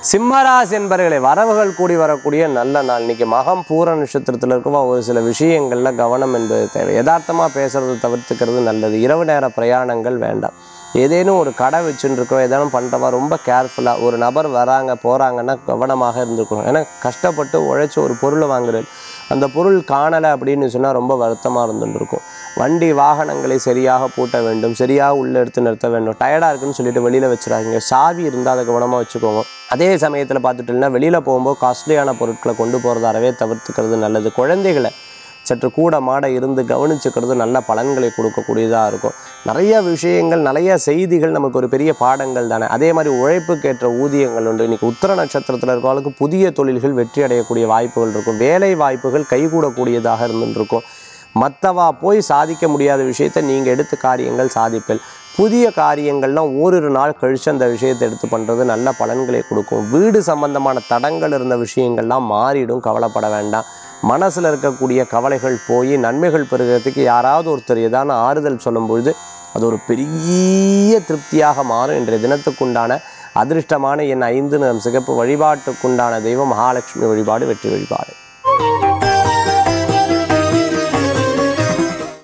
சிம்மராசி என்பர்களை வரவுகள் கூடி வரக்கூடிய நல்ல நாள் இன்னைக்கு மகம் பூர நட்சத்திரத்தில் இருக்கவா ஒரு சில விஷயங்கள்ல கவனம் என்பது தேவை யதார்த்தமாக பேசுறது தவிர்த்துக்கிறது நல்லது இரவு நேர பிரயாணங்கள் வேண்டாம் ஏதேனும் ஒரு கடை வச்சுட்டு இருக்கோம் ஏதேனும் பண்ணுறவா ரொம்ப கேர்ஃபுல்லாக ஒரு நபர் வராங்க போகிறாங்கன்னா கவனமாக இருந்துக்கணும் ஏன்னா கஷ்டப்பட்டு உழைச்சி ஒரு பொருளை வாங்குறது அந்த பொருள் காணலை அப்படின்னு சொன்னால் ரொம்ப வருத்தமாக இருந்துட்டு இருக்கும் வண்டி வாகனங்களை சரியாக பூட்ட வேண்டும் சரியாக உள்ளே எடுத்து நிறுத்த வேண்டும் டயர்டாக இருக்குன்னு சொல்லிட்டு வெளியில் வச்சிடாதீங்க சாவி இருந்தால் அதை கவனமாக வச்சுக்கோங்க அதே சமயத்தில் பார்த்துட்டீங்கன்னா வெளியில் போகும்போது காஸ்ட்லியான பொருட்களை கொண்டு போகிறத அறவே தவிர்த்துக்கிறது நல்லது குழந்தைகளை சற்று கூட மாட இருந்து கவனிச்சுக்கிறது நல்ல பலன்களை கொடுக்கக்கூடியதாக இருக்கும் நிறைய விஷயங்கள் நிறைய செய்திகள் நமக்கு ஒரு பெரிய பாடங்கள் தானே அதே மாதிரி உழைப்புக்கேற்ற ஊதியங்கள் உண்டு இன்னைக்கு உத்தர நட்சத்திரத்தில் இருக்கவங்களுக்கு புதிய தொழில்கள் வெற்றி அடையக்கூடிய வாய்ப்புகள் இருக்கும் வேலை வாய்ப்புகள் கைகூடக்கூடியதாக இருந்துட்டு இருக்கும் மற்றவா போய் சாதிக்க முடியாத விஷயத்தை நீங்கள் எடுத்து காரியங்கள் சாதிப்பேன் புதிய காரியங்கள்லாம் ஓரிரு நாள் கழித்து அந்த விஷயத்தை எடுத்து பண்ணுறது நல்ல பலன்களை கொடுக்கும் வீடு சம்பந்தமான தடங்கள் இருந்த விஷயங்கள்லாம் மாறிடும் கவலைப்பட வேண்டாம் மனசில் இருக்கக்கூடிய கவலைகள் போய் நன்மைகள் பெறுகிறதுக்கு யாராவது ஒருத்தர் ஏதான ஆறுதல் சொல்லும்பொழுது அது ஒரு பெரிய திருப்தியாக மாறும் இன்றைய தினத்துக்குண்டான அதிர்ஷ்டமான என் ஐந்து நிறம் சிகப்பு வழிபாட்டுக்குண்டான தெய்வம் மகாலட்சுமி வழிபாடு வெற்றி வழிபாடு